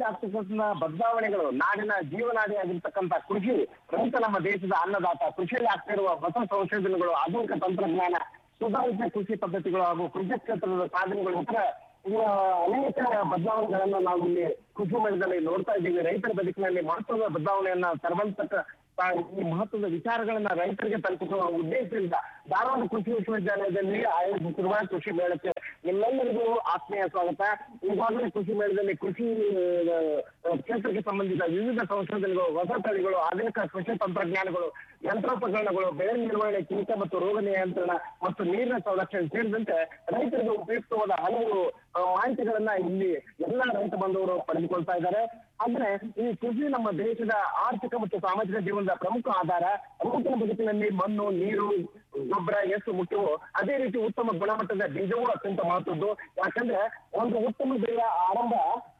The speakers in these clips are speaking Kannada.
ಕೃಷಿಯಲ್ಲಿ ಆಗ್ತಕ್ಕಂಥ ಬದಲಾವಣೆಗಳು ನಾಡಿನ ಜೀವನಾಡಿ ಆಗಿರ್ತಕ್ಕಂಥ ಕೃಷಿ ರೈತ ನಮ್ಮ ದೇಶದ ಅನ್ನದಾತ ಕೃಷಿಯಲ್ಲಿ ಆಗ್ತಿರುವ ಹೊಸ ಸಂಶೋಧನೆಗಳು ಆಧುನಿಕ ತಂತ್ರಜ್ಞಾನ ಸುಧಾರಿತ ಕೃಷಿ ಪದ್ಧತಿಗಳು ಹಾಗೂ ಕೃಷಿ ಕ್ಷೇತ್ರದ ಸಾಧನೆಗಳು ಇತರ ಇನ್ನು ಅನೇಕ ಬದಲಾವಣೆಗಳನ್ನ ನಾವು ಇಲ್ಲಿ ಕೃಷಿ ಮೇಳದಲ್ಲಿ ನೋಡ್ತಾ ಇದ್ದೀವಿ ರೈತರ ಬದುಕಿನಲ್ಲಿ ಮಹತ್ವದ ಬದಲಾವಣೆಯನ್ನ ತರುವಂತಕ್ಕ ತಾ- ಈ ಮಹತ್ವದ ವಿಚಾರಗಳನ್ನ ರೈತರಿಗೆ ತಲುಪಿಸುವ ಉದ್ದೇಶದಿಂದ ಧಾರವಾಡ ಕೃಷಿ ವಿಶ್ವವಿದ್ಯಾಲಯದಲ್ಲಿ ಆಯೋಜಿಸಿರುವ ಕೃಷಿ ಮೇಳಕ್ಕೆ ನಿಮ್ಮೆಲ್ಲರಿಗೂ ಆತ್ಮೀಯ ಸ್ವಾಗತ ಈಗಾಗಲೇ ಕೃಷಿ ಮೇಳದಲ್ಲಿ ಕೃಷಿ ಆ, ಕ್ಷೇತ್ರಕ್ಕೆ ಸಂಬಂಧಿಸಿದ ವಿವಿಧ ಸಂಶೋಧನೆಗಳು ಹೊಸ ತಳಿಗಳು ಆಧುನಿಕ ಕೃಷಿ ತಂತ್ರಜ್ಞಾನಗಳು ಯಂತ್ರೋಪಕರಣಗಳು ಬೆಳೆ ನಿರ್ವಹಣೆ ಕೀಟ ಮತ್ತು ರೋಗ ನಿಯಂತ್ರಣ ಮತ್ತು ನೀರಿನ ಸಂರಕ್ಷಣೆ ಸೇರಿದಂತೆ ರೈತರಿಗೆ ಉಪಯುಕ್ತವಾದ ಹಲವು ಆ, ಮಾಹಿತಿಗಳನ್ನ ಇಲ್ಲಿ ಎಲ್ಲ ರೈತ ಬಂಧುವರು ಪಡೆದುಕೊಳ್ತಾ ಇದ್ದಾರೆ ಅಂದ್ರೆ ಈ ಕೃಷಿ ನಮ್ಮ ದೇಶದ ಆರ್ಥಿಕ ಮತ್ತು ಸಾಮಾಜಿಕ ಜೀವನದ ಪ್ರಮುಖ ಆಧಾರ ರೈತನ ಬದುಕಿನಲ್ಲಿ ಮಣ್ಣು ನೀರು ಗೊಬ್ಬರ ಎಷ್ಟು ಮುಖ್ಯವೋ ಅದೇ ರೀತಿ ಉತ್ತಮ ಗುಣಮಟ್ಟದ ಬೀಜವೂ ಅತ್ಯಂತ ಮಹತ್ವದ್ದು ಯಾಕಂದ್ರೆ ಒಂದು ಉತ್ತಮ ಬೆಳೆಯ ಆರಂಭ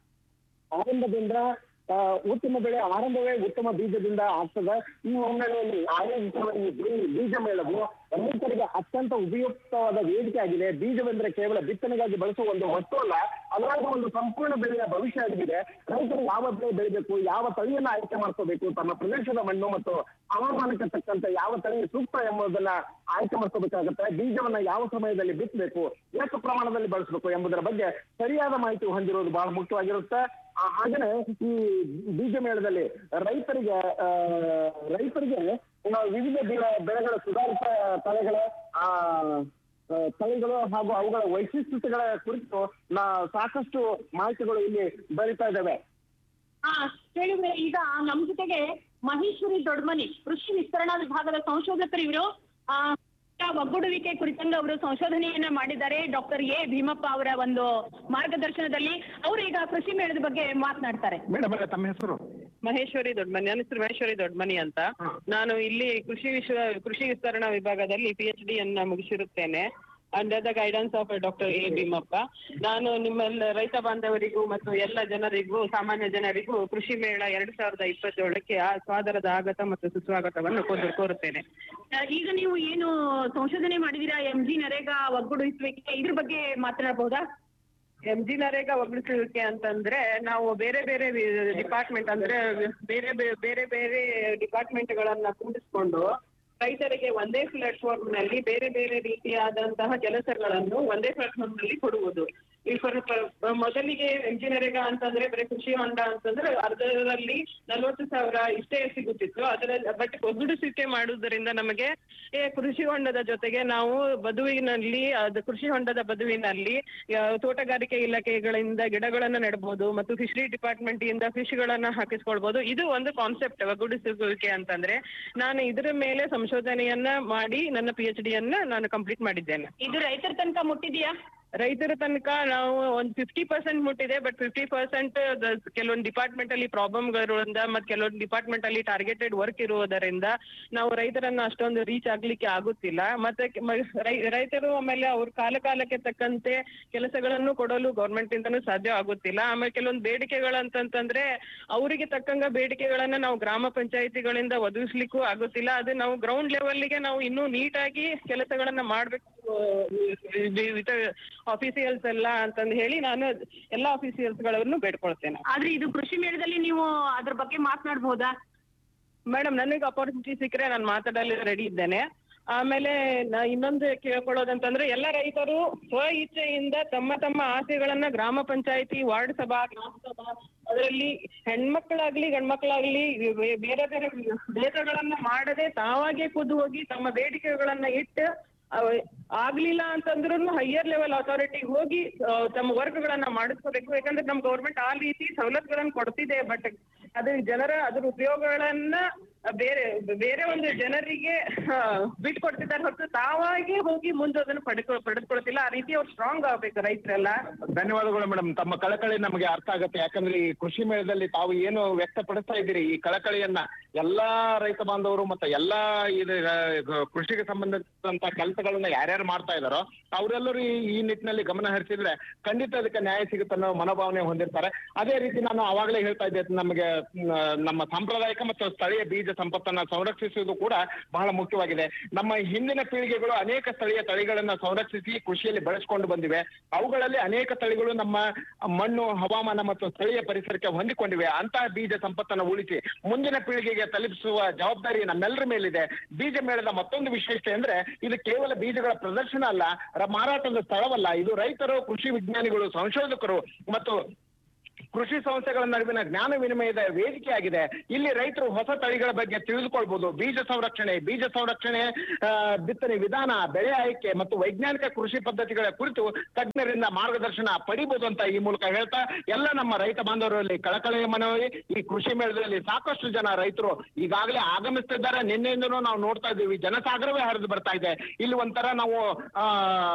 ಆರಂಭದಿಂದ ಆ, ಉತ್ತಮ ಬೆಳೆ ಆರಂಭವೇ ಉತ್ತಮ ಬೀಜದಿಂದ ಆಗ್ತದೆ ಈ ಹಿನ್ನೆಲೆಯಲ್ಲಿ ಆಯೋಜಿಸುವ ಈ ಬೀ- ಬೀಜ ಮೇಳವು ರೈತರಿಗೆ ಅತ್ಯಂತ ಉಪಯುಕ್ತವಾದ ವೇದಿಕೆ ಆಗಿದೆ ಬೀಜವೆಂದರೆ ಕೇವಲ ಬಿತ್ತನೆಗಾಗಿ ಬಳಸುವ ಒಂದು ವಸ್ತು ಅಲ್ಲ ಅದರಾಗ ಒಂದು ಸಂಪೂರ್ಣ ಬೆಳೆಯ ಭವಿಷ್ಯ ಆಗಿದೆ ರೈತರು ಯಾವ ಬೆಳೆ ಬೆಳಿಬೇಕು ಯಾವ ತಳಿಯನ್ನ ಆಯ್ಕೆ ಮಾಡ್ಕೋಬೇಕು ತಮ್ಮ ಪ್ರದೇಶದ ಮಣ್ಣು ಮತ್ತು ಹವಾಮಾನಕ್ಕೆ ತಕ್ಕಂತೆ ಯಾವ ತಳಿ ಸೂಕ್ತ ಎಂಬುದನ್ನ ಆಯ್ಕೆ ಮಾಡ್ಕೋಬೇಕಾಗುತ್ತೆ ಬೀಜವನ್ನ ಯಾವ ಸಮಯದಲ್ಲಿ ಬಿತ್ತಬೇಕು ಎಷ್ಟು ಪ್ರಮಾಣದಲ್ಲಿ ಬಳಸಬೇಕು ಎಂಬುದರ ಬಗ್ಗೆ ಸರಿಯಾದ ಮಾಹಿತಿ ಹೊಂದಿರುವುದು ಬಹಳ ಮುಖ್ಯವಾಗಿರುತ್ತೆ ಆ, ಹಾಗೇನೆ ಈ ಬೀಜ ಮೇಳದಲ್ಲಿ ರೈತರಿಗೆ ಆ, ರೈತರಿಗೆ ಆ, ವಿವಿಧ ಬೆಳೆ- ಬೆಳೆಗಳ ಸುಧಾರಿತ ತಳಿಗಳ ಆ ಆ, ತಳಿಗಳು ಹಾಗೂ ಅವುಗಳ ವೈಶಿಷ್ಟ್ಯತೆಗಳ ಕುರಿತು ನಾ ಸಾಕಷ್ಟು ಮಾಹಿತಿಗಳು ಇಲ್ಲಿ ಬರೀತಾ ಇದ್ದಾವೆ ಹಾ ಹೇಳಿದ್ರೆ ಈಗ ನಮ್ ಜೊತೆಗೆ ಮಹೇಶ್ವರಿ ದೊಡ್ಮನಿ ಕೃಷಿ ವಿಸ್ತರಣಾ ವಿಭಾಗದ ಸಂಶೋಧಕರು ಇವರು ಆ ಒಗ್ಗೂಡುವಿಕೆ ಕುರಿತಂಗೆ ಅವರು ಸಂಶೋಧನೆಯನ್ನ ಮಾಡಿದ್ದಾರೆ ಡಾಕ್ಟರ್ ಎ ಭೀಮಪ್ಪ ಅವರ ಒಂದು ಮಾರ್ಗದರ್ಶನದಲ್ಲಿ ಅವರು ಈಗ ಕೃಷಿ ಮೇಳದ ಬಗ್ಗೆ ಮಾತನಾಡ್ತಾರೆ ಮೇಡಮ್ ತಮ್ಮ ಹೆಸರು ಮಹೇಶ್ವರಿ ದೊಡ್ಡಮನಿ ನನ್ನ ಹೆಸರು ಮಹೇಶ್ವರಿ ದೊಡ್ಡಮನಿ ಅಂತ ನಾನು ಇಲ್ಲಿ ಕೃಷಿ ವಿಶ್ವ ಕೃಷಿ ವಿಸ್ತರಣಾ ವಿಭಾಗದಲ್ಲಿ ಪಿ ಎಚ್ ಡಿ ಅನ್ನ ಮುಗಿಸಿರುತ್ತೇನೆ under the guidance of doctor A Bheemappa ನಾನು ನಿಮ್ಮೆಲ್ಲ ರೈತ ಬಾಂಧವರಿಗೂ ಮತ್ತು ಎಲ್ಲ ಜನರಿಗೂ ಸಾಮಾನ್ಯ ಜನರಿಗೂ ಕೃಷಿ ಮೇಳ ಎರಡ್ ಸಾವಿರದ ಇಪ್ಪತ್ತೇಳಕ್ಕೆ ಆ ಸಾದರದ ಆಗತ ಮತ್ತು ಸುಸ್ವಾಗತವನ್ನು ಕೋರು ಕೋರುತ್ತೇನೆ ಆ, ಈಗ ನೀವು ಏನು ಸಂಶೋಧನೆ ಮಾಡಿದೀರಾ ಎಂ ಜಿ ನರೇಗಾ ಒಗ್ಗೂಡಿಸುವಿಕೆ ಇದ್ರ ಬಗ್ಗೆ ಮಾತನಾಡಬಹುದಾ ಎಂ ಜಿ ನರೇಗಾ ಒಗ್ಗೂಡಿಸುವಿಕೆ ಅಂತಂದ್ರೆ ನಾವು ಬೇರೆ ಬೇರೆ ಡಿಪಾರ್ಟ್ಮೆಂಟ್ ಅಂದ್ರೆ ಬೇರೆ ಬೇ- ಬೇರೆ ಬೇರೆ ಡಿಪಾರ್ಟ್ಮೆಂಟ್ ಗಳನ್ನ ಕೂಡಿಸ್ಕೊಂಡು ರೈತರಿಗೆ ಒಂದೇ ಪ್ಲಾಟ್ಫಾರ್ಮ್ ನಲ್ಲಿ ಬೇರೆ ಬೇರೆ ರೀತಿಯಾದಂತಹ ಕೆಲಸಗಳನ್ನು ಒಂದೇ ಪ್ಲಾಟ್ಫಾರ್ಮ್ ನಲ್ಲಿ ಕೊಡುವುದು ಈ ಫರ್- ಫರ್- ಮೊದಲಿಗೆ ಎಂಜಿನಿಯರಿಂಗ್ ಅಂತಂದ್ರೆ ಬರೀ ಕೃಷಿ ಹೊಂಡ ಅಂತಂದ್ರೆ ಅರ್ಧದಲ್ಲಿ ನಲವತ್ತು ಸಾವಿರ ಇಷ್ಟೇ ಸಿಗುತ್ತಿತ್ತು ಅದರ ಬಟ್ ಒಗ್ಗೂಡಿಸುವಿಕೆ ಮಾಡುವುದರಿಂದ ನಮಗೆ ಏ, ಕೃಷಿ ಹೊಂಡದ ಜೊತೆಗೆ ನಾವು ಬದುವಿನಲ್ಲಿ ಅದು ಕೃಷಿ ಹೊಂಡದ ಬದುವಿನಲ್ಲಿ ಆ, ತೋಟಗಾರಿಕೆ ಇಲಾಖೆಗಳಿಂದ ಗಿಡಗಳನ್ನ ನೆಡಬಹುದು ಮತ್ತು ಫಿಶರಿ ಡಿಪಾರ್ಟ್ಮೆಂಟ್ ಇಂದ ಫಿಶ್ ಗಳನ್ನ ಹಾಕಿಸ್ಕೊಳ್ಬಹುದು ಇದು ಒಂದು ಕಾನ್ಸೆಪ್ಟ್ ಒಗ್ಗೂಡಿಸುವಿಕೆ ಅಂತಂದ್ರೆ ನಾನು ಇದರ ಮೇಲೆ ಸಂಶೋಧನೆಯನ್ನ ಮಾಡಿ ನನ್ನ ಪಿ ಎಚ್ ಡಿಯನ್ನ ನಾನು ಕಂಪ್ಲೀಟ್ ಮಾಡಿದ್ದೇನೆ ಇದು ರೈತರ ತನಕ ಮುಟ್ಟಿದೆಯಾ ರೈತರ ತನಕ ನಾವು ಒಂದು ಫಿಫ್ಟಿ ಪರ್ಸೆಂಟ್ ಮುಟ್ಟಿದೆ ಬಟ್ ಫಿಫ್ಟಿ ಪರ್ಸೆಂಟ್ ಕೆಲವೊಂದು ಡಿಪಾರ್ಟ್ಮೆಂಟ್ ಅಲ್ಲಿ ಪ್ರಾಬ್ಲಮ್ಗಳಿರೋದ್ರಿಂದ ಮತ್ತೆ ಕೆಲವೊಂದು ಡಿಪಾರ್ಟ್ಮೆಂಟ್ ಅಲ್ಲಿ ಟಾರ್ಗೆಟೆಡ್ ವರ್ಕ್ ಇರುವುದರಿಂದ ನಾವು ರೈತರನ್ನ ಅಷ್ಟೊಂದು ರೀಚ್ ಆಗ್ಲಿಕ್ಕೆ ಆಗುತ್ತಿಲ್ಲ ಮತ್ತೆ ಕೆ- ಮ- ರೈ- ರೈತರು ಆಮೇಲೆ ಅವ್ರ ಕಾಲ ಕಾಲಕ್ಕೆ ತಕ್ಕಂತೆ ಕೆಲಸಗಳನ್ನು ಕೊಡಲು ಗೌರ್ಮೆಂಟ್ ಇಂದನೂ ಸಾಧ್ಯ ಆಗುತ್ತಿಲ್ಲ ಆಮೇಲೆ ಕೆಲವೊಂದು ಬೇಡಿಕೆಗಳಂತಂತಂದ್ರೆ ಅವರಿಗೆ ತಕ್ಕಂಗ ಬೇಡಿಕೆಗಳನ್ನ ನಾವು ಗ್ರಾಮ ಪಂಚಾಯತಿಗಳಿಂದ ಒದಗಿಸ್ಲಿಕ್ಕೂ ಆಗುತ್ತಿಲ್ಲ ಅದು ನಾವು ಗ್ರೌಂಡ್ ಲೆವೆಲ್ಗೆ ನಾವು ಇನ್ನೂ ನೀಟಾಗಿ ಕೆಲಸಗಳನ್ನ ಮಾಡ್ಬೇಕು ಆಫೀಸಿಯಲ್ಸ್ ಎಲ್ಲ ಅಂತಂದು ಹೇಳಿ ನಾನು ಎಲ್ಲ ಆಫೀಸಿಯಲ್ಸ್ ಗಳನ್ನು ಬೇಡ್ಕೊಳ್ತೇನೆ ಆದ್ರೆ ಇದು ಕೃಷಿ ಮೇಳದಲ್ಲಿ ನೀವು ಅದ್ರ ಬಗ್ಗೆ ಮಾತನಾಡಬಹುದಾ ಮೇಡಮ್ ನನಗೆ ಅಪರ್ಚುನಿಟಿ ಸಿಕ್ಕರೆ ನಾನು ಮಾತಾಡಲು ರೆಡಿ ಇದ್ದೇನೆ ಆಮೇಲೆ ನಾ ಇನ್ನೊಂದು ಕೇಳ್ಕೊಳ್ಳೋದಂತಂದ್ರೆ ಎಲ್ಲ ರೈತರು ಸ್ವ ಇಚ್ಛೆಯಿಂದ ತಮ್ಮ ತಮ್ಮ ಆಸೆಗಳನ್ನ ಗ್ರಾಮ ಪಂಚಾಯತಿ ವಾರ್ಡ್ ಸಭಾ ಗ್ರಾಮ ಸಭಾ ಅದರಲ್ಲಿ ಹೆಣ್ಮಕ್ಳಾಗ್ಲಿ ಗಂಡ್ಮಕ್ಳಾಗ್ಲಿ ಬೇ- ಬೇರೆ ಬೇರೆ ಭೇದಗಳನ್ನ ಮಾಡದೆ ತಾವಾಗೆ ಖುದ್ದು ಹೋಗಿ ತಮ್ಮ ಬೇಡಿಕೆಗಳನ್ನ ಇಟ್ಟು ಅವ- ಆಗ್ಲಿಲ್ಲ ಅಂತಂದ್ರೂ ಹೈಯರ್ ಲೆವೆಲ್ ಅಥಾರಿಟಿಗೆ ಹೋಗಿ ಆ, ತಮ್ಮ ವರ್ಕ್ಗಳನ್ನ ಮಾಡಿಸ್ಕೋಬೇಕು ಯಾಕಂದ್ರೆ ನಮ್ ಗೌರ್ಮೆಂಟ್ ಆ ರೀತಿ ಸವಲತ್ತುಗಳನ್ನ ಕೊಡ್ತಿದೆ ಬಟ್ ಅದ್ರ ಜನರ ಅದ್ರ ಉಪಯೋಗಗಳನ್ನ ಬೇರೆ ಬೇರೆ ಒಂದು ಜನರಿಗೆ ಆ, ಬಿಟ್ಕೊಡ್ತಿದ್ದಾರೆ ಹೊರತು ತಾವಾಗೆ ಹೋಗಿ ಮುಂದೆ ಅದನ್ನು ಪಡ್ಕೊ ಪಡೆದುಕೊಳ್ತಿಲ್ಲ ಆ ರೀತಿ ಅವ್ರು ಸ್ಟ್ರಾಂಗ್ ಆಗ್ಬೇಕು ರೈತರೆಲ್ಲ ಧನ್ಯವಾದಗಳು ಮೇಡಮ್ ತಮ್ಮ ಕಳಕಳಿ ನಮಗೆ ಅರ್ಥ ಆಗುತ್ತೆ ಯಾಕಂದ್ರೆ ಈ ಕೃಷಿ ಮೇಳದಲ್ಲಿ ತಾವು ಏನು ವ್ಯಕ್ತಪಡಿಸ್ತಾ ಇದ್ದೀರಿ ಈ ಕಳಕಳಿಯನ್ನ ಎಲ್ಲಾ ರೈತ ಬಾಂಧವರು ಮತ್ತೆ ಎಲ್ಲಾ ಇದು ಆ, ಗ- ಕೃಷಿಗೆ ಸಂಬಂಧಿಸಿದಂತ ಕೆಲಸಗಳನ್ನ ಯಾರ್ಯಾರು ಮಾಡ್ತಾ ಇದಾರೋ ಅವರೆಲ್ಲರೂ ಈ ಈ ನಿಟ್ಟಿನಲ್ಲಿ ಗಮನ ಹರಿಸಿದ್ರೆ ಖಂಡಿತ ಅದಕ್ಕೆ ನ್ಯಾಯ ಸಿಗುತ್ತೆ ಅನ್ನೋ ಮನೋಭಾವನೆ ಹೊಂದಿರ್ತಾರೆ ಅದೇ ರೀತಿ ನಾನು ಅವಾಗಲೇ ಹೇಳ್ತಾ ಇದ್ದೆ ನಮಗೆ ಮ್, ನಮ್ಮ ಸಾಂಪ್ರದಾಯಿಕ ಮತ್ತು ಸ್ಥಳೀಯ ಬೀಜ ಸಂಪತ್ತನ್ನ ಸಂರಕ್ಷಿಸುವುದು ಕೂಡ ಬಹಳ ಮುಖ್ಯವಾಗಿದೆ ನಮ್ಮ ಹಿಂದಿನ ಪೀಳಿಗೆಗಳು ಅನೇಕ ಸ್ಥಳೀಯ ತಳಿಗಳನ್ನ ಸಂರಕ್ಷಿಸಿ ಕೃಷಿಯಲ್ಲಿ ಬೆಳೆಸ್ಕೊಂಡು ಬಂದಿವೆ ಅವುಗಳಲ್ಲಿ ಅನೇಕ ತಳಿಗಳು ನಮ್ಮ ಮಣ್ಣು ಹವಾಮಾನ ಮತ್ತು ಸ್ಥಳೀಯ ಪರಿಸರಕ್ಕೆ ಹೊಂದಿಕೊಂಡಿವೆ ಅಂತಹ ಬೀಜ ಸಂಪತ್ತನ್ನು ಉಳಿಸಿ ಮುಂದಿನ ಪೀಳಿಗೆಗೆ ತಲುಪಿಸುವ ಜವಾಬ್ದಾರಿ ನಮ್ಮೆಲ್ಲರ ಮೇಲಿದೆ ಬೀಜ ಮೇಳದ ಮತ್ತೊಂದು ವಿಶೇಷತೆ ಅಂದ್ರೆ ಇದು ಕೇವಲ ಬೀಜಗಳ ಪ್ರದರ್ಶನ ಅಲ್ಲ ರ- ಮಾರಾಟದ ಸ್ಥಳವಲ್ಲ ಇದು ರೈತರು ಕೃಷಿ ವಿಜ್ಞಾನಿಗಳು ಸಂಶೋಧಕರು ಮತ್ತು ಕೃಷಿ ಸಂಸ್ಥೆಗಳ ನಡುವಿನ ಜ್ಞಾನ ವಿನಿಮಯದ ವೇದಿಕೆಯಾಗಿದೆ ಇಲ್ಲಿ ರೈತರು ಹೊಸ ತಳಿಗಳ ಬಗ್ಗೆ ತಿಳಿದುಕೊಳ್ಬಹುದು ಬೀಜ ಸಂರಕ್ಷಣೆ ಬೀಜ ಸಂರಕ್ಷಣೆ ಆ, ಬಿತ್ತನೆ ವಿಧಾನ ಬೆಳೆ ಆಯ್ಕೆ ಮತ್ತು ವೈಜ್ಞಾನಿಕ ಕೃಷಿ ಪದ್ಧತಿಗಳ ಕುರಿತು ತಜ್ಞರಿಂದ ಮಾರ್ಗದರ್ಶನ ಪಡಿಬಹುದು ಅಂತ ಈ ಮೂಲಕ ಹೇಳ್ತಾ ಎಲ್ಲ ನಮ್ಮ ರೈತ ಬಾಂಧವರಲ್ಲಿ ಕಳಕಳಿಯ ಮನವಿ ಈ ಕೃಷಿ ಮೇಳದಲ್ಲಿ ಸಾಕಷ್ಟು ಜನ ರೈತರು ಈಗಾಗಲೇ ಆಗಮಿಸ್ತಿದ್ದಾರೆ ನಿನ್ನೆಯಿಂದನೂ ನಾವು ನೋಡ್ತಾ ಇದ್ದೀವಿ ಜನಸಾಗರವೇ ಹರಿದು ಬರ್ತಾ ಇದೆ ಇಲ್ಲಿ ಒಂಥರ ನಾವು ಆ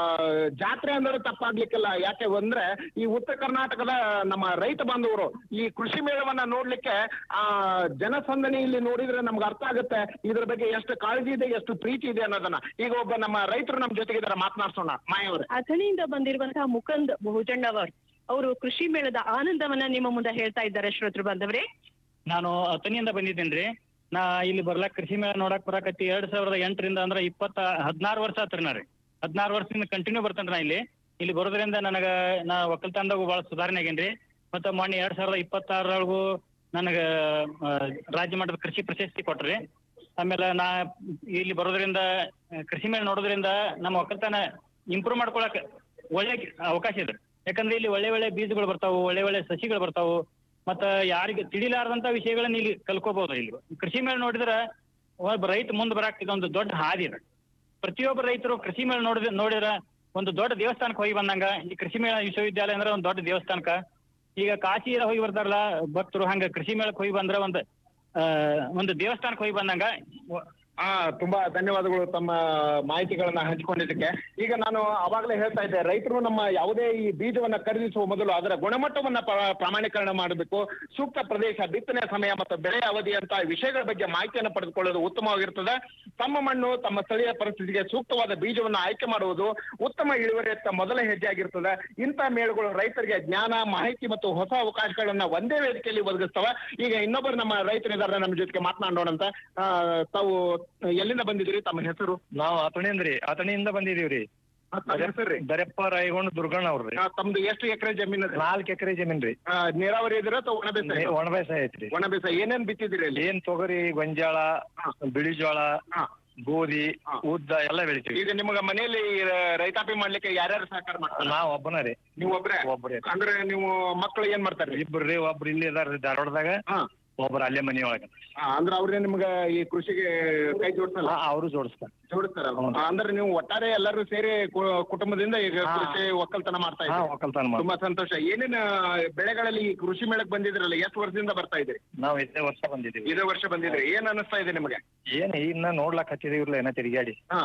ಜಾತ್ರೆ ಅಂದ್ರೆ ತಪ್ಪಾಗ್ಲಿಕ್ಕಿಲ್ಲ ಯಾಕೆ ಅಂದ್ರೆ ಈ ಉತ್ತರ ಕರ್ನಾಟಕದ ನಮ್ಮ ರೈತ ಬಾಂಧವರು ಈ ಕೃಷಿ ಮೇಳವನ್ನ ನೋಡ್ಲಿಕ್ಕೆ ಆ ಜನಸಂದಣಿ ಇಲ್ಲಿ ನೋಡಿದ್ರೆ ನಮ್ಗೆ ಅರ್ಥ ಆಗುತ್ತೆ ಇದ್ರ ಬಗ್ಗೆ ಎಷ್ಟು ಕಾಳಜಿ ಇದೆ ಎಷ್ಟು ಪ್ರೀತಿ ಇದೆ ಅನ್ನೋದನ್ನ ಈಗ ಒಬ್ಬ ನಮ್ಮ ರೈತರು ನಮ್ಮ ಜೊತೆಗಿದ್ದಾರೆ ಮಾತನಾಡ್ಸೋಣ ಮಾಯವರೇ ಅಥಣಿಯಿಂದ ಬಂದಿರುವಂತಹ ಮುಕಂದ್ ಬಹುಜಂಡವರ್ ಅವರು ಕೃಷಿ ಮೇಳದ ಆನಂದವನ್ನ ನಿಮ್ಮ ಮುಂದೆ ಹೇಳ್ತಾ ಇದ್ದಾರೆ ಶ್ರೋತೃ ಬಾಂಧವರೇ ನಾನು ಅಥಣಿಯಿಂದ ಬಂದಿದ್ದೇನ್ರಿ ನಾ ಇಲ್ಲಿ ಬರ್ಲಾಕ್ ಕೃಷಿ ಮೇಳ ನೋಡಕ್ ಬರಾಕತ್ತಿ ಎರಡ್ ಸಾವಿರದ ಎಂಟರಿಂದ ಅಂದ್ರ ಇಪ್ಪತ್ತ ಹದಿನಾರು ವರ್ಷ ಆತ್ರಿ ನಾ ರೀ ಹದಿನಾರು ವರ್ಷದಿಂದ ಕಂಟಿನ್ಯೂ ಬರ್ತೇನ್ರಿ ನಾ ಇಲ್ಲಿ ಇಲ್ಲಿ ಬರೋದ್ರಿಂದ ನನಗ ನಾ ಒಕ್ಕಲ್ತನದಾಗ ಬಹಳ ಸುಧಾರಣೆ ಆಗೇನ್ರಿ ಮತ್ತ ಮೊನ್ನೆ ಎರಡ್ ಸಾವಿರದ ಇಪ್ಪತ್ತಾರೊಳಗು ನನಗ ಆ, ರಾಜ್ಯ ಮಟ್ಟದ ಕೃಷಿ ಪ್ರಶಸ್ತಿ ಕೊಟ್ರಿ ಆಮೇಲೆ ನಾ ಇಲ್ಲಿ ಬರೋದ್ರಿಂದ ಆ, ಕೃಷಿ ಮೇಳ ನೋಡೋದ್ರಿಂದ ನಮ್ಮ ಒಕ್ಕಲ್ತನ ಇಂಪ್ರೂವ್ ಮಾಡ್ಕೊಳಕ್ ಒಳ್ಳೆ ಅವಕಾಶ ಇದೆ ಯಾಕಂದ್ರೆ ಇಲ್ಲಿ ಒಳ್ಳೆ ಒಳ್ಳೆ ಬೀಜಗಳು ಬರ್ತಾವು ಒಳ್ಳೆ ಒಳ್ಳೆ ಸಸಿಗಳು ಬರ್ತಾವು ಮತ್ತ ಯಾರಿಗೆ ತಿಳಿಲಾರದಂತ ವಿಷಯಗಳನ್ನ ಇಲ್ಲಿ ಕಲ್ಕೋಬಹುದು ಇಲ್ಲಿ ಕೃಷಿ ಮೇಳ ನೋಡಿದ್ರ ಒಬ್ಬ ರೈತ ಮುಂದೆ ಬರಾಕ್ ಇದೊಂದು ದೊಡ್ಡ ಹಾದಿ ಇದೆ ಪ್ರತಿಯೊಬ್ಬ ರೈತರು ಕೃಷಿ ಮೇಳ ನೋಡಿದ ನೋಡಿದ್ರ ಒಂದು ದೊಡ್ಡ ದೇವಸ್ಥಾನಕ್ಕೆ ಹೋಗಿ ಬಂದಂಗ ಈ ಕೃಷಿ ಮೇಳ ವಿಶ್ವವಿದ್ಯಾಲಯ ಅಂದ್ರೆ ಒಂದು ದೊಡ್ಡ ದೇವಸ್ಥಾನಕ್ಕ ಈಗ ಕಾಶಿ ಎಲ್ಲ ಹೋಗಿ ಬರ್ತಾರಲ್ಲ ಭಕ್ತರು ಹಂಗ ಕೃಷಿ ಮೇಳಕ್ಕೆ ಹೋಗಿ ಬಂದ್ರ ಒಂದು ಆ, ಒಂದು ದೇವಸ್ಥಾನಕ್ಕೆ ಹೋಗಿ ಬಂದಂಗ ವ- ಆ ತುಂಬಾ ಧನ್ಯವಾದಗಳು ತಮ್ಮ ಮಾಹಿತಿಗಳನ್ನ ಹಂಚಿಕೊಂಡಿದ್ದಕ್ಕೆ ಈಗ ನಾನು ಅವಾಗಲೇ ಹೇಳ್ತಾ ಇದ್ದೆ ರೈತರು ನಮ್ಮ ಯಾವುದೇ ಈ ಬೀಜವನ್ನ ಖರೀದಿಸುವ ಮೊದಲು ಅದರ ಗುಣಮಟ್ಟವನ್ನ ಪ್ರ- ಪ್ರಾಮಾಣೀಕರಣ ಮಾಡಬೇಕು ಸೂಕ್ತ ಪ್ರದೇಶ ಬಿತ್ತನೆ ಸಮಯ ಮತ್ತು ಬೆಳೆ ಅವಧಿ ಅಂತ ವಿಷಯಗಳ ಬಗ್ಗೆ ಮಾಹಿತಿಯನ್ನು ಪಡೆದುಕೊಳ್ಳೋದು ಉತ್ತಮವಾಗಿರ್ತದೆ ತಮ್ಮ ಮಣ್ಣು ತಮ್ಮ ಸ್ಥಳೀಯ ಪರಿಸ್ಥಿತಿಗೆ ಸೂಕ್ತವಾದ ಬೀಜವನ್ನು ಆಯ್ಕೆ ಮಾಡುವುದು ಉತ್ತಮ ಇಳುವರಿಯತ್ತ ಮೊದಲ ಹೆಜ್ಜೆ ಆಗಿರ್ತದೆ ಇಂಥ ಮೇಳುಗಳು ರೈತರಿಗೆ ಜ್ಞಾನ ಮಾಹಿತಿ ಮತ್ತು ಹೊಸ ಅವಕಾಶಗಳನ್ನ ಒಂದೇ ವೇದಿಕೆಯಲ್ಲಿ ಒದಗಿಸ್ತವೆ ಈಗ ಇನ್ನೊಬ್ಬರು ನಮ್ಮ ರೈತರಿದ್ದಾರೆ ನಮ್ಮ ಜೊತೆಗೆ ಮಾತನಾಡೋಣಂತ ಆ, ತಾವು ಎಲ್ಲಿಂದ ಬಂದಿದ್ದೀರಿ ತಮ್ಮ ಹೆಸರು ನಾವು ಅಥಣಿಂದ್ರಿ ಅಥಣಿಯಿಂದ ಬಂದಿದೀವ್ರಿ ತಮ್ಮ ಹೆಸರು ದರೆಪ್ಪ ರಾಯಗೊಂಡ್ ದುರ್ಗಣ್ಣ ಅವ್ರಿ ತಮ್ದು ಎಷ್ಟು ಎಕರೆ ಜಮೀನು ಇದೆ? ನಾಲ್ಕು ಎಕರೆ ಜಮೀನ್ ರೀ ಆ, ನೀರಾವರಿ ಇದ್ರೆ ಅಥವಾ ಒಣ ಬೇಸಾಯ ಒಣ ಬೇಸಾಯ ಐತ್ರಿ ಒಣ ಬೇಸಾಯ ಏನೇನ್ ಬಿತ್ತಿದ್ದೀರಿ ಇಲ್ಲಿ ಏನ್ ತೊಗರಿ ಗೊಂಜಾಳ ಬಿಳಿ ಜೋಳ ಹಾ. ಗೋಧಿ ಹಾ. ಉದ್ದ ಎಲ್ಲ ಬೆಳಿತೀವಿ ಈಗ ನಿಮ್ಗ ಮನೆಯಲ್ಲಿ ರೈತಾಪಿ ಮಾಡ್ಲಿಕ್ಕೆ ಯಾರ್ಯಾರು ಸಹಕಾರ ಮಾಡ್ತಾರೆ ನಾವ್ ಒಬ್ಬನ ರೀ ನೀವು ಒಬ್ರೇ ಒಬ್ರೇ ಅಂದ್ರೆ ನೀವು ಮಕ್ಕಳು ಏನ್ ಮಾಡ್ತಾರೆ ಇಬ್ರು ರೀ ಒಬ್ರು ಇಲ್ಲಿ ಇದಾರ್ರಿ ಧಾರವಾಡದಾಗ ಹಾ ಒಬ್ರು ಅಲ್ಲೇ ಮನಿ ಒಳಗ ಆ, ಅಂದ್ರೆ ಅವ್ರೇ ನಿಮ್ಗ ಈ ಕೃಷಿಗೆ ಕೈ ಜೋಡಿಸಲ್ಲ ಅವರು ಜೋಡಿಸ್ತಾರ ಜೋಡಿಸ್ತಾರ ಹೌದು. ಅಂದ್ರೆ ನೀವು ಒಟ್ಟಾರೆ ಎಲ್ಲರೂ ಸೇರಿ ಕು- ಕುಟುಂಬದಿಂದ ಈಗ ಹಾ. ಕೃಷಿ ಒಕ್ಕಲ್ತನ ಮಾಡ್ತಾ ಹಾ ಇದ್ದೀರಿ ಒಕ್ಕಲ್ತನ ಮಾಡ್ ತುಂಬಾ ಸಂತೋಷ ಏನೇನ್ ಬೆಳೆಗಳಲ್ಲಿ ಈ ಕೃಷಿ ಮೇಳಕ್ ಬಂದಿದ್ರಲ್ಲ ಎಷ್ಟು ವರ್ಷದಿಂದ ಬರ್ತಾ ಇದ್ದೀರಿ ನಾವ್ ಇದೇ ವರ್ಷ ಬಂದಿದೀವಿ ಇದೇ ವರ್ಷ ಬಂದಿದ್ರಿ ಏನ್ ಅನಿಸ್ತಾ ಇದೆ ನಿಮಗೆ ಏನ್ ಇನ್ನ ನೋಡ್ಲಾಕ್ ಹಚ್ಚಿದೀವ್ರಲ್ಲ ಏನ ತಿರ್ಗಾಡಿ ಹಾ.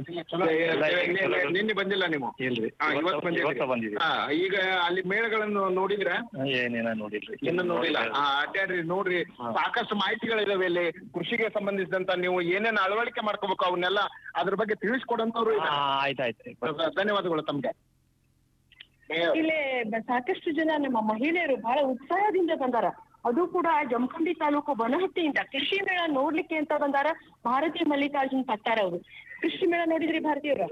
ನಿನ್ನೆ- ನಿನ್ನೆ ಬಂದಿಲ್ಲ ನೀವು ಇಲ್ರಿ ಹಾ, ಇವತ್ತು ಇವತ್ತ ಬಂದಿದ್ದೀರಿ. ಬಂದಿದೀವಿ ಹಾ, ಈಗ ಅಲ್ಲಿ ಮೇಳಗಳನ್ನು ನೋಡಿದ್ರೆ ಏನೇನ ನೋಡಿಲ್ರಿ ಇನ್ನು ನೋಡಿಲ್ಲ ಹಾ, ಅಡ್ಡಾಡ್ರಿ ನೋಡ್ರಿ ಹಾ. ಸಾಕಷ್ಟು ಮಾಹಿತಿಗಳಿದಾವೆ ಇಲ್ಲಿ ಕೃಷಿಗೆ ಸಂಬಂಧಿಸಿದಂತ ನೀವು ಏನೇನ್ ಅಳವಡಿಕೆ ಮಾಡ್ಕೋಬೇಕು ಅವನ್ನೆಲ್ಲ ಅದ್ರ ಬಗ್ಗೆ ತಿಳಿಸ್ಕೊಡಂತವ್ರು ಹಾ ಇದ್ದಾರೆ. ಆಯ್ತಾಯ್ತು ಧನ್ಯವಾದಗಳು ತಮ್ಗೆ ಇಲ್ಲಿ ಬ- ಸಾಕಷ್ಟು ಜನ ನಮ್ಮ ಮಹಿಳೆಯರು ಬಹಳ ಉತ್ಸಾಹದಿಂದ ಬಂದಾರ ಅದು ಕೂಡ ಜಮಖಂಡಿ ತಾಲೂಕು ಬನಹಟ್ಟಿಯಿಂದ ಕೃಷಿ ಮೇಳ ನೋಡ್ಲಿಕ್ಕೆ ಅಂತ ಬಂದಾರ ಭಾರತೀಯ ಮಲ್ಲಿಕಾರ್ಜುನ್ ಪತ್ತಾರ ಅವರು ಕೃಷಿ ಮೇಳ ನೋಡಿದ್ರಿ ಭಾರತೀಯವ್ರ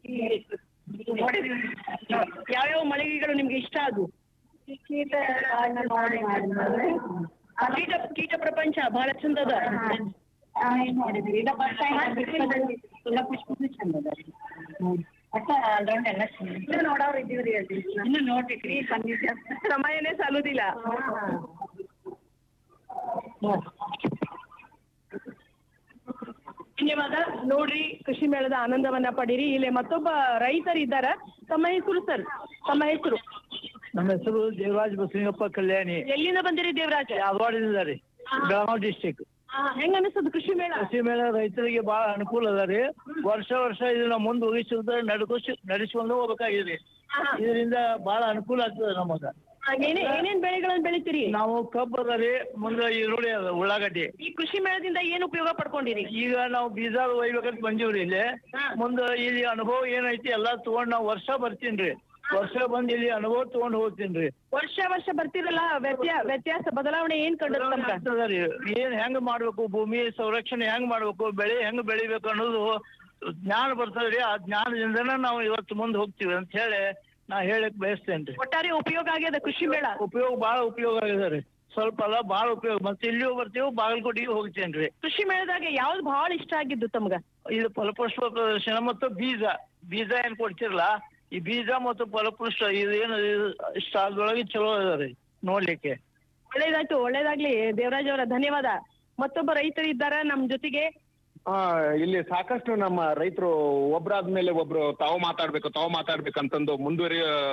ಯಾವ್ಯಾವ ಮಳಿಗೆಗಳು ನಿಮ್ಗೆ ಇಷ್ಟ ಅದು ಕೀಟ ಕೀಟ ಕೀಟ ಪ್ರಪಂಚ ಬಹಳ ಚಂದದ ಇನ್ನು ನೋಡ್ಬೇಕ್ರಿ ಸಮಯನೇ ಸಾಲುದಿಲ್ಲ ಧನ್ಯವಾದ ನೋಡ್ರಿ ಕೃಷಿ ಮೇಳದ ಆನಂದವನ್ನ ಪಡೀರಿ ಇಲ್ಲಿ ಮತ್ತೊಬ್ಬ ರೈತರು ಇದ್ದಾರ ತಮ್ಮ ಹೆಸರು ಸರ್ ತಮ್ಮ ಹೆಸರು ನಮ್ಮ ಹೆಸರು ದೇವರಾಜ್ ಬಸಲಿಂಗಪ್ಪ ಕಲ್ಯಾಣಿ ಎಲ್ಲಿಂದ ಬಂದಿರಿ ದೇವರಾಜ ಯಾದವಾಡದಿಂದ ರೀ ಬೆಳಗಾವಿ ಡಿಸ್ಟಿಕ್ ಆ, ಹೆಂಗ್ ಅನಿಸ್ತದ ಕೃಷಿ ಮೇಳ ಕೃಷಿ ಮೇಳ ರೈತರಿಗೆ ಬಹಳ ಅನುಕೂಲ ಅದ ರೀ ವರ್ಷ ವರ್ಷ ಇದನ್ನ ಮುಂದೆ ಹೋಗಿಸಿದ ನಡ್ಕೋಸಿ ನಡೆಸ್ಕೊಂಡು ಹೋಗ್ಬೇಕಾಗಿದೆ ಇದರಿಂದ ಬಹಳ ಅನುಕೂಲ ಆಗ್ತದೆ ನಮಗ ಆ, ಏನೇ ಏನೇನ್ ಬೆಳೆಗಳನ್ನ ಬೆಳಿತೀರಿ ನಾವು ಕಬ್ಬು ಅದ ರೀ ಮುಂದೆ ಈರುಳ್ಳಿ ಅದ ಉಳ್ಳಾಗಡ್ಡಿ ಈ ಕೃಷಿ ಮೇಳದಿಂದ ಏನ್ ಉಪಯೋಗ ಪಡ್ಕೊಂಡಿರಿ ಈಗ ನಾವು ಬೀಜ ಒಯ್ಬೇಕಂತ ಬಂದೀವ್ರಿ ಇಲ್ಲಿ ಮುಂದೆ ಇಲ್ಲಿ ಅನುಭವ ಏನೈತಿ ಎಲ್ಲಾ ತಗೊಂಡ್ ನಾವು ವರ್ಷ ಬರ್ತೀನಿ ರೀ ವರ್ಷ ಬಂದ್ ಇಲ್ಲಿ ಅನುಭವ ತಗೊಂಡ್ ಹೋಗ್ತೀನಿ ರೀ ವರ್ಷ ವರ್ಷ ಬರ್ತಿರಲ್ಲ ವ್ಯತ್ಯಾಸ ವ್ಯತ್ಯಾಸ ಬದಲಾವಣೆ ಏನ್ ಕಂಡು ತಮ್ಗ ಆಗ್ತದ ರೀ ಏನ್ ಹೆಂಗ್ ಮಾಡ್ಬೇಕು ಭೂಮಿ ಸಂರಕ್ಷಣೆ ಹೆಂಗ್ ಮಾಡ್ಬೇಕು ಬೆಳೆ ಹೆಂಗ್ ಬೆಳಿಬೇಕು ಅನ್ನೋದು ಜ್ಞಾನ ಬರ್ತದ್ರಿ ಆ ಜ್ಞಾನದಿಂದನ ನಾವು ಇವತ್ತು ಮುಂದೆ ಹೋಗ್ತೀವಿ ಅಂತ ಹೇಳಿ ನಾ ಹೇಳಕ್ ಬಯಸ್ತೇನ್ರಿ ಒಟ್ಟಾರೆ ಉಪಯೋಗ ಆಗ್ಯದ ಕೃಷಿ ಮೇಳ ಉಪಯೋಗ ಬಾಳ ಉಪಯೋಗ ಆಗಿದೆ ರೀ ಸ್ವಲ್ಪ ಅಲ್ಲ ಬಾಳ ಉಪಯೋಗ ಮತ್ತೆ ಇಲ್ಲಿಯೂ ಬರ್ತೀವಿ ಬಾಗಲಕೋಟೆಗೆ ಹೋಗ್ತೇನ್ರಿ ಕೃಷಿ ಮೇಳದಾಗ ಯಾವ್ದು ಬಹಳ ಇಷ್ಟ ಆಗಿದ್ದು ತಮ್ಗ ಇದು ಫಲಪುಷ್ಪ ಪ್ರದರ್ಶನ ಮತ್ತು ಬೀಜ ಬೀಜ ಏನ್ ಕೊಡ್ತಿರಲ್ಲ ಈ ಬೀಜ ಮತ್ತು ಫಲಪುಷ್ಪ ಇದು ಏನು ಇಷ್ಟ ಅದ್ರೊಳಗೆ ಚಲೋ ಅದ ರೀ ನೋಡ್ಲಿಕ್ಕೆ ಒಳ್ಳೇದಾಯ್ತು ಒಳ್ಳೇದಾಗ್ಲಿ ದೇವರಾಜ್ ಅವರ ಧನ್ಯವಾದ ಮತ್ತೊಬ್ಬ ರೈತರು ಇದ್ದಾರ ನಮ್ ಜೊತೆಗೆ ಆ, ಇಲ್ಲಿ ಸಾಕಷ್ಟು ನಮ್ಮ ರೈತರು ಒಬ್ರಾದ್ಮೇಲೆ ಒಬ್ರು ತಾವು ಮಾತಾಡ್ಬೇಕು ತಾವು ಮಾತಾಡ್ಬೇಕಂತಂದು ಮುಂದುವರಿಯ